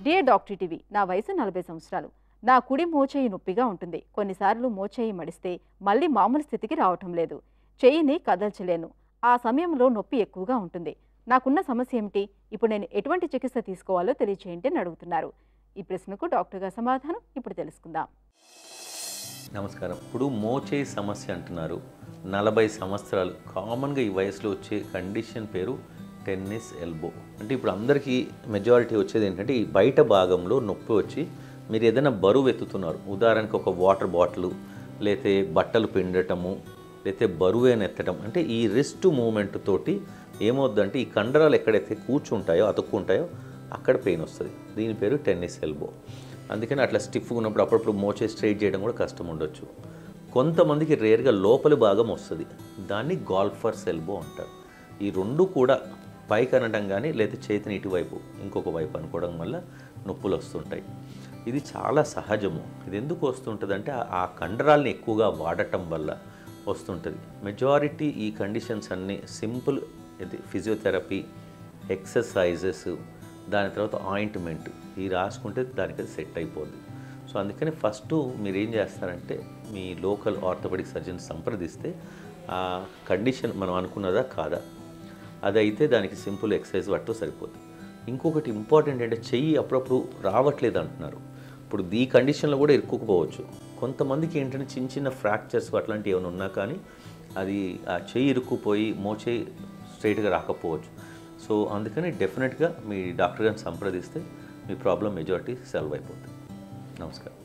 dear doctor TV నా వయసు నలభై సంవత్సరాలు నా కుడి మోచేయి నొప్పిగా ఉంటుంది కొన్నిసార్లు మోచేయి మడిస్తే మళ్ళీ మామూలు స్థితికి రావటం లేదు చెయ్యిని కదల్చలేను ఆ సమయంలో నొప్పి ఎక్కువగా ఉంటుంది నాకున్న సమస్య ఏమిటి ఇప్పుడు నేను ఎటువంటి చికిత్స తీసుకోవాలో తెలియచేయండి అని అడుగుతున్నారు ఈ ప్రశ్నకు డాక్టర్ గారి సమాధానం ఇప్పుడు తెలుసుకుందాం నమస్కారం ఇప్పుడు మోచే సమస్య అంటున్నారు నలభై సంవత్సరాలు కామన్గా ఈ వయసులో వచ్చే కండిషన్ పేరు టెన్నిస్ ఎల్బో అంటే ఇప్పుడు అందరికీ మెజారిటీ వచ్చేది ఏంటంటే ఈ బయట భాగంలో నొప్పి వచ్చి మీరు ఏదైనా బరువు ఎత్తుతున్నారు ఉదాహరణకు ఒక వాటర్ బాటిల్ లేతే బట్టలు పిండటము లేతే బరువేన ఎత్తడం అంటే ఈ రిస్ట్ మూమెంట్ తోటి ఏమవుద్దంటే ఈ కండరాలు ఎక్కడైతే కూర్చుంటాయో అతుక్కుంటాయో అక్కడ పెయిన్ వస్తుంది దీని పేరు టెన్నిస్ ఎల్బో అందుకని అట్లా స్టిఫ్గా ఉన్నప్పుడు అప్పుడప్పుడు మోచే స్ట్రైట్ చేయడం కూడా కష్టం ఉండొచ్చు కొంతమందికి రేర్గా లోపలి భాగం వస్తుంది దాన్ని గాల్ఫర్స్ ఎల్బో అంటారు ఈ రెండు కూడా పైకి అనడం కానీ లేదా చేతిని ఇటువైపు ఇంకొక వైపు అనుకోవడం వల్ల నొప్పులు వస్తుంటాయి ఇది చాలా సహజము ఇది ఎందుకు వస్తుంటుందంటే ఆ- ఆ కండరాల్ని ఎక్కువగా వాడటం వల్ల వస్తుంటుంది మెజారిటీ ఈ కండిషన్స్ అన్నీ సింపుల్ ఇది ఫిజియోథెరపీ ఎక్సర్సైజెస్ దాని తర్వాత ఆయింట్మెంట్ ఈ రాసుకుంటే దానికి అది సెట్ అయిపోద్ది సో అందుకని ఫస్ట్ మీరు ఏం చేస్తారంటే మీ లోకల్ ఆర్థోపెడిక్ సర్జన్ సంప్రదిస్తే ఆ కండిషన్ మనం అనుకున్నదా కాదా అదైతే దానికి సింపుల్ ఎక్సర్సైజ్ పట్టు సరిపోద్ది ఇంకొకటి ఇంపార్టెంట్ అంటే చెయ్యి అప్పుడప్పుడు రావట్లేదు అంటున్నారు ఇప్పుడు ఈ కండిషన్లో కూడా ఇరుక్కుపోవచ్చు కొంతమందికి ఏంటంటే చిన్న చిన్న ఫ్రాక్చర్స్ అట్లాంటివి ఏమైనా ఉన్నా కానీ అది ఆ చెయ్యి ఇరుక్కుపోయి మోచేయి స్ట్రైట్గా రాకపోవచ్చు సో అందుకని డెఫినెట్గా మీ డాక్టర్ గారిని సంప్రదిస్తే మీ ప్రాబ్లం మెజారిటీ సాల్వ్ అయిపోతుంది నమస్కారం